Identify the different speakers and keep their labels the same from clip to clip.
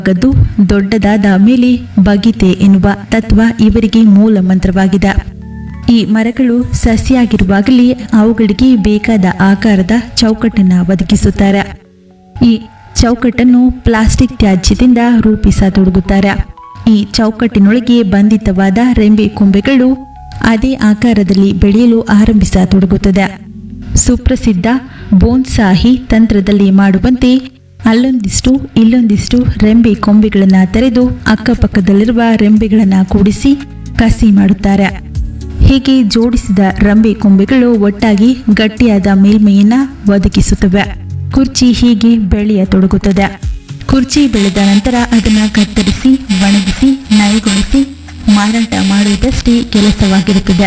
Speaker 1: ಗದ್ದು ದೊಡ್ಡದಾದ ಮೇಲೆ ಬಗಿತೆ ಎನ್ನುವ ತತ್ವ ಇವರಿಗೆ ಮೂಲ ಮಂತ್ರವಾಗಿದೆ ಈ ಮರಗಳು ಸಸಿಯಾಗಿರುವಾಗಲೇ ಅವುಗಳಿಗೆ ಬೇಕಾದ ಆಕಾರದ ಚೌಕಟ್ಟನ್ನು ಒದಗಿಸುತ್ತಾರೆ ಈ ಚೌಕಟ್ಟನ್ನು ಪ್ಲಾಸ್ಟಿಕ್ ತ್ಯಾಜ್ಯದಿಂದ ರೂಪಿಸತೊಡಗುತ್ತಾರೆ ಈ ಚೌಕಟ್ಟಿನೊಳಗೆ ಬಂಧಿತವಾದ ರೆಂಬೆ ಕೊಂಬೆಗಳು ಅದೇ ಆಕಾರದಲ್ಲಿ ಬೆಳೆಯಲು ಆರಂಭಿಸತೊಡಗುತ್ತದೆ ಸುಪ್ರಸಿದ್ಧ ಬೋನ್ಸಾಹಿ ತಂತ್ರದಲ್ಲಿ ಮಾಡುವಂತೆ ಅಲ್ಲೊಂದಿಷ್ಟು ಇಲ್ಲೊಂದಿಷ್ಟು ರೆಂಬೆ ಕೊಂಬೆಗಳನ್ನು ತೆರೆದು ಅಕ್ಕಪಕ್ಕದಲ್ಲಿರುವ ರೆಂಬೆಗಳನ್ನು ಕೂಡಿಸಿ ಕಸಿ ಮಾಡುತ್ತಾರೆ ಹೀಗೆ ಜೋಡಿಸಿದ ರಂಬೆ ಕೊಂಬೆಗಳು ಒಟ್ಟಾಗಿ ಗಟ್ಟಿಯಾದ ಮೇಲ್ಮೈಯನ್ನ ಒದಗಿಸುತ್ತವೆ ಕುರ್ಚಿ ಹೀಗೆ ಬೆಳೆಯತೊಡಗುತ್ತದೆ ಕುರ್ಚಿ ಬೆಳೆದ ನಂತರ ಅದನ್ನು ಕತ್ತರಿಸಿ ಒಣಗಿಸಿ ನಯಗೊಳಿಸಿ ಮಾರಾಟ ಮಾಡುವುದಷ್ಟೇ ಕೆಲಸವಾಗಿರುತ್ತದೆ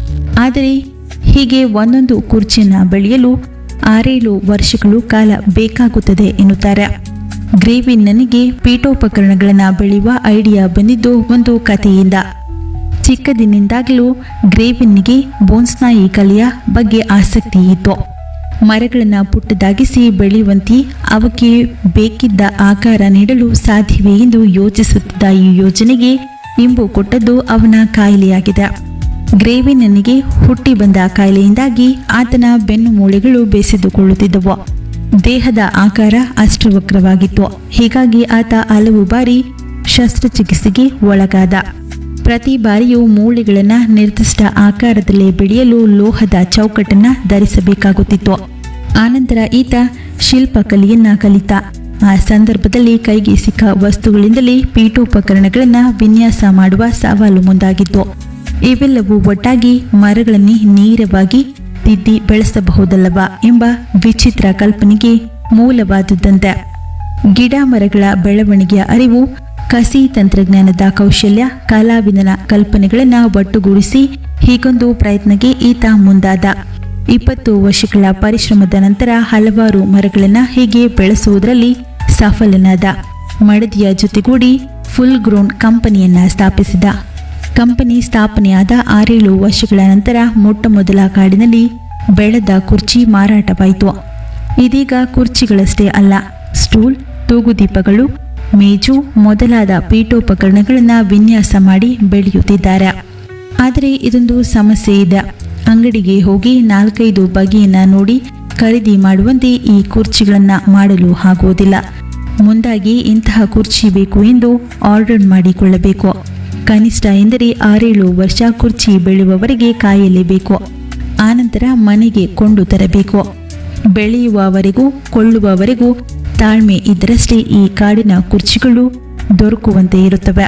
Speaker 1: ಆದರೆ ಹೀಗೆ ಒಂದೊಂದು ಕುರ್ಚಿಯನ್ನು ಬೆಳೆಯಲು ಆರೇಳು ವರ್ಷಗಳು ಕಾಲ ಬೇಕಾಗುತ್ತದೆ ಎನ್ನುತ್ತಾರೆ ಗ್ರೇವಿನ್ ನನಗೆ ಪೀಠೋಪಕರಣಗಳನ್ನು ಬೆಳೆಯುವ ಐಡಿಯಾ ಬಂದಿದ್ದು ಒಂದು ಕಥೆಯಿಂದ ಚಿಕ್ಕದಿನಿಂದಾಗಲೂ ಗ್ರೇವಿನ್ನಿಗೆ ಬೋನ್ಸ್ನಾಯಿ ಕಲೆಯ ಬಗ್ಗೆ ಆಸಕ್ತಿ ಇತ್ತು ಮರಗಳನ್ನು ಪುಟ್ಟದಾಗಿಸಿ ಬೆಳೆಯುವಂತೆ ಅವಕ್ಕೆ ಬೇಕಿದ್ದ ಆಕಾರ ನೀಡಲು ಸಾಧ್ಯವೇ ಎಂದು ಯೋಚಿಸುತ್ತಿದ್ದ ಈ ಯೋಜನೆಗೆ ಇಂಬು ಕೊಟ್ಟದ್ದು ಅವನ ಕಾಯಿಲೆಯಾಗಿದೆ ಗ್ರೇವಿನನಿಗೆ ಹುಟ್ಟಿ ಬಂದ ಕಾಯಿಲೆಯಿಂದಾಗಿ ಆತನ ಬೆನ್ನು ಮೂಳೆಗಳು ಬೆಸೆದುಕೊಳ್ಳುತ್ತಿದ್ದವು ದೇಹದ ಆಕಾರ ಅಷ್ಟವಕ್ರವಾಗಿತ್ತು ಹೀಗಾಗಿ ಆತ ಹಲವು ಬಾರಿ ಶಸ್ತ್ರಚಿಕಿತ್ಸೆಗೆ ಒಳಗಾದ ಪ್ರತಿ ಬಾರಿಯೂ ಮೂಳೆಗಳನ್ನು ನಿರ್ದಿಷ್ಟ ಆಕಾರದಲ್ಲಿ ಬೆಳೆಯಲು ಲೋಹದ ಚೌಕಟ್ಟನ್ನ ಧರಿಸಬೇಕಾಗುತ್ತಿತ್ತು ಆನಂತರ ಈತ ಶಿಲ್ಪಕಲೆಯನ್ನ ಕಲಿತ ಆ ಸಂದರ್ಭದಲ್ಲಿ ಕೈಗೆ ಸಿಕ್ಕ ವಸ್ತುಗಳಿಂದಲೇ ಪೀಠೋಪಕರಣಗಳನ್ನು ವಿನ್ಯಾಸ ಮಾಡುವ ಸವಾಲು ಮುಂದಾಗಿತ್ತು ಇವೆಲ್ಲವೂ ಒಟ್ಟಾಗಿ ಮರಗಳನ್ನೇ ನೇರವಾಗಿ ತಿದ್ದಿ ಬೆಳೆಸಬಹುದಲ್ಲವಾ ಎಂಬ ವಿಚಿತ್ರ ಕಲ್ಪನೆಗೆ ಮೂಲವಾದುದಂತೆ ಗಿಡ ಮರಗಳ ಬೆಳವಣಿಗೆಯ ಅರಿವು ಕಸಿ ತಂತ್ರಜ್ಞಾನದ ಕೌಶಲ್ಯ ಕಲಾವಿದನ ಕಲ್ಪನೆಗಳನ್ನು ಒಟ್ಟುಗೂಡಿಸಿ ಹೀಗೊಂದು ಪ್ರಯತ್ನಕ್ಕೆ ಈತ ಮುಂದಾದ ಇಪ್ಪತ್ತು ವರ್ಷಗಳ ಪರಿಶ್ರಮದ ನಂತರ ಹಲವಾರು ಮರಗಳನ್ನು ಹೀಗೆ ಬೆಳೆಸುವುದರಲ್ಲಿ ಸಫಲನಾದ ಮಡದಿಯ ಜೊತೆಗೂಡಿ ಫುಲ್ ಗ್ರೋನ್ ಕಂಪನಿಯನ್ನ ಸ್ಥಾಪಿಸಿದ ಕಂಪನಿ ಸ್ಥಾಪನೆಯಾದ ಆರೇಳು ವರ್ಷಗಳ ನಂತರ ಮೊಟ್ಟ ಮೊದಲ ಕಾಡಿನಲ್ಲಿ ಬೆಳೆದ ಕುರ್ಚಿ ಮಾರಾಟವಾಯಿತು ಇದೀಗ ಕುರ್ಚಿಗಳಷ್ಟೇ ಅಲ್ಲ ಸ್ಟೂಲ್ ತೂಗುದೀಪಗಳು ಮೇಜು ಮೊದಲಾದ ಪೀಠೋಪಕರಣಗಳನ್ನು ವಿನ್ಯಾಸ ಮಾಡಿ ಬೆಳೆಯುತ್ತಿದ್ದಾರೆ ಆದರೆ ಇದೊಂದು ಸಮಸ್ಯೆ ಇದೆ ಅಂಗಡಿಗೆ ಹೋಗಿ ನಾಲ್ಕೈದು ಬಗೆಯನ್ನ ನೋಡಿ ಖರೀದಿ ಮಾಡುವಂತೆ ಈ ಕುರ್ಚಿಗಳನ್ನು ಮಾಡಲು ಆಗುವುದಿಲ್ಲ ಮುಂದಾಗಿ ಇಂತಹ ಕುರ್ಚಿ ಬೇಕು ಎಂದು ಆರ್ಡರ್ ಮಾಡಿಕೊಳ್ಳಬೇಕು ಕನಿಷ್ಠ ಎಂದರೆ ಆರೇಳು ವರ್ಷ ಕುರ್ಚಿ ಬೆಳೆಯುವವರೆಗೆ ಕಾಯಲೇಬೇಕು ಆನಂತರ ಮನೆಗೆ ಕೊಂಡು ತರಬೇಕು ಬೆಳೆಯುವವರೆಗೂ ಕೊಳ್ಳುವವರೆಗೂ ತಾಳ್ಮೆ ಇದ್ದರಷ್ಟೇ ಈ ಕಾಡಿನ ಕುರ್ಚಿಗಳು ದೊರಕುವಂತೆ ಇರುತ್ತವೆ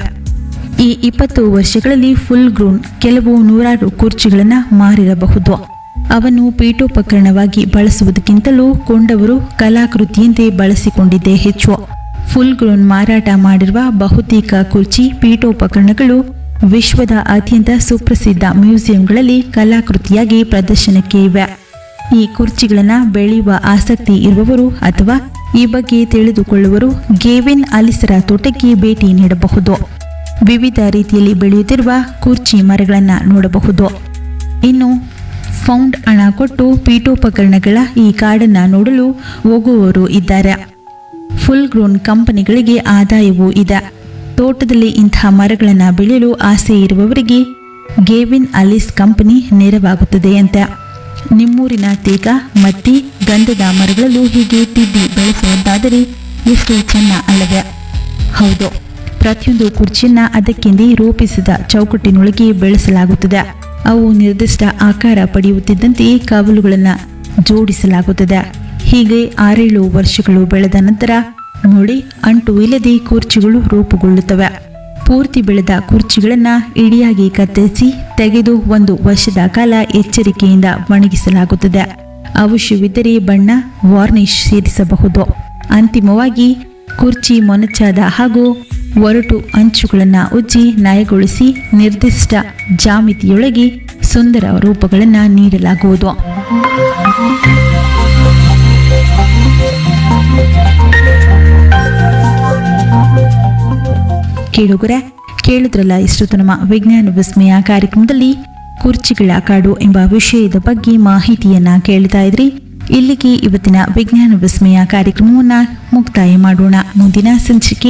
Speaker 1: ಈ ಇಪ್ಪತ್ತು ವರ್ಷಗಳಲ್ಲಿ ಫುಲ್ ಗ್ರೂನ್ ಕೆಲವು ನೂರಾರು ಕುರ್ಚಿಗಳನ್ನು ಮಾರಿರಬಹುದು ಅವನ್ನು ಪೀಠೋಪಕರಣವಾಗಿ ಬಳಸುವುದಕ್ಕಿಂತಲೂ ಕೊಂಡವರು ಕಲಾಕೃತಿಯಂತೆ ಬಳಸಿಕೊಂಡಿದ್ದೇ ಹೆಚ್ಚು ಫುಲ್ ಗ್ರೋನ್ ಮಾರಾಟ ಮಾಡಿರುವ ಬಹುತೇಕ ಕುರ್ಚಿ ಪೀಠೋಪಕರಣಗಳು ವಿಶ್ವದ ಅತ್ಯಂತ ಸುಪ್ರಸಿದ್ಧ ಮ್ಯೂಸಿಯಂಗಳಲ್ಲಿ ಕಲಾಕೃತಿಯಾಗಿ ಪ್ರದರ್ಶನಕ್ಕೆ ಇವೆ ಈ ಕುರ್ಚಿಗಳನ್ನು ಬೆಳೆಯುವ ಆಸಕ್ತಿ ಇರುವವರು ಅಥವಾ ಈ ಬಗ್ಗೆ ತಿಳಿದುಕೊಳ್ಳುವರು ಗೇವಿನ್ ಅಲಿಸರ ತೋಟಕ್ಕೆ ಭೇಟಿ ನೀಡಬಹುದು ವಿವಿಧ ರೀತಿಯಲ್ಲಿ ಬೆಳೆಯುತ್ತಿರುವ ಕುರ್ಚಿ ಮರಗಳನ್ನು ನೋಡಬಹುದು ಇನ್ನು ಫೌಂಡ್ ಹಣ ಕೊಟ್ಟು ಪೀಠೋಪಕರಣಗಳ ಈ ಕಾಡನ್ನು ನೋಡಲು ಹೋಗುವವರು ಇದ್ದಾರೆ ಫುಲ್ ಗ್ರೋನ್ ಕಂಪನಿಗಳಿಗೆ ಆದಾಯವೂ ಇದೆ ತೋಟದಲ್ಲಿ ಇಂತಹ ಮರಗಳನ್ನು ಬೆಳೆಯಲು ಆಸೆ ಇರುವವರಿಗೆ ಗೇವಿನ್ ಅಲಿಸ್ ಕಂಪನಿ ನೆರವಾಗುತ್ತದೆ ಅಂತ ನಿಮ್ಮೂರಿನ ತೇಗ ಮತ್ತಿ ಗಂಧದ ಮರಗಳಲ್ಲೂ ಹೀಗೆ ತಿದ್ದಿ ಬೆಳೆಸುವಂತಾದರೆ ಎಷ್ಟು ಚೆನ್ನ ಅಲ್ಲವೇ ಹೌದು ಪ್ರತಿಯೊಂದು ಕುರ್ಚಿಯನ್ನ ಅದಕ್ಕೆಂದೇ ರೂಪಿಸಿದ ಚೌಕಟ್ಟಿನೊಳಗೆ ಬೆಳೆಸಲಾಗುತ್ತದೆ ಅವು ನಿರ್ದಿಷ್ಟ ಆಕಾರ ಪಡೆಯುತ್ತಿದ್ದಂತೆ ಕವಲುಗಳನ್ನು ಜೋಡಿಸಲಾಗುತ್ತದೆ ಹೀಗೆ ಆರೇಳು ವರ್ಷಗಳು ಬೆಳೆದ ನಂತರ ಮೊಳೆ ಅಂಟು ಇಲ್ಲದೆ ಕುರ್ಚಿಗಳು ರೂಪುಗೊಳ್ಳುತ್ತವೆ ಪೂರ್ತಿ ಬೆಳೆದ ಕುರ್ಚಿಗಳನ್ನು ಇಡಿಯಾಗಿ ಕತ್ತರಿಸಿ ತೆಗೆದು ಒಂದು ವರ್ಷದ ಕಾಲ ಎಚ್ಚರಿಕೆಯಿಂದ ಒಣಗಿಸಲಾಗುತ್ತದೆ ಅವಶ್ಯವಿದ್ದರೆ ಬಣ್ಣ ವಾರ್ನಿಷ್ ಸೇರಿಸಬಹುದು ಅಂತಿಮವಾಗಿ ಕುರ್ಚಿ ಮೊನಚಾದ ಹಾಗೂ ಒರಟು ಅಂಚುಗಳನ್ನು ಉಜ್ಜಿ ನಯಗೊಳಿಸಿ ನಿರ್ದಿಷ್ಟ ಜಾಮಿತಿಯೊಳಗೆ ಸುಂದರ ರೂಪಗಳನ್ನು ನೀಡಲಾಗುವುದು ಕೇಳುಗರೆ ಕೇಳಿದ್ರಲ್ಲ ಇಷ್ಟು ನಮ್ಮ ವಿಜ್ಞಾನ ವಿಸ್ಮಯ ಕಾರ್ಯಕ್ರಮದಲ್ಲಿ ಕುರ್ಚಿಗಳ ಕಾಡು ಎಂಬ ವಿಷಯದ ಬಗ್ಗೆ ಮಾಹಿತಿಯನ್ನ ಕೇಳ್ತಾ ಇದ್ರಿ ಇಲ್ಲಿಗೆ ಇವತ್ತಿನ ವಿಜ್ಞಾನ ವಿಸ್ಮಯ ಕಾರ್ಯಕ್ರಮವನ್ನ ಮುಕ್ತಾಯ ಮಾಡೋಣ ಮುಂದಿನ ಸಂಚಿಕೆ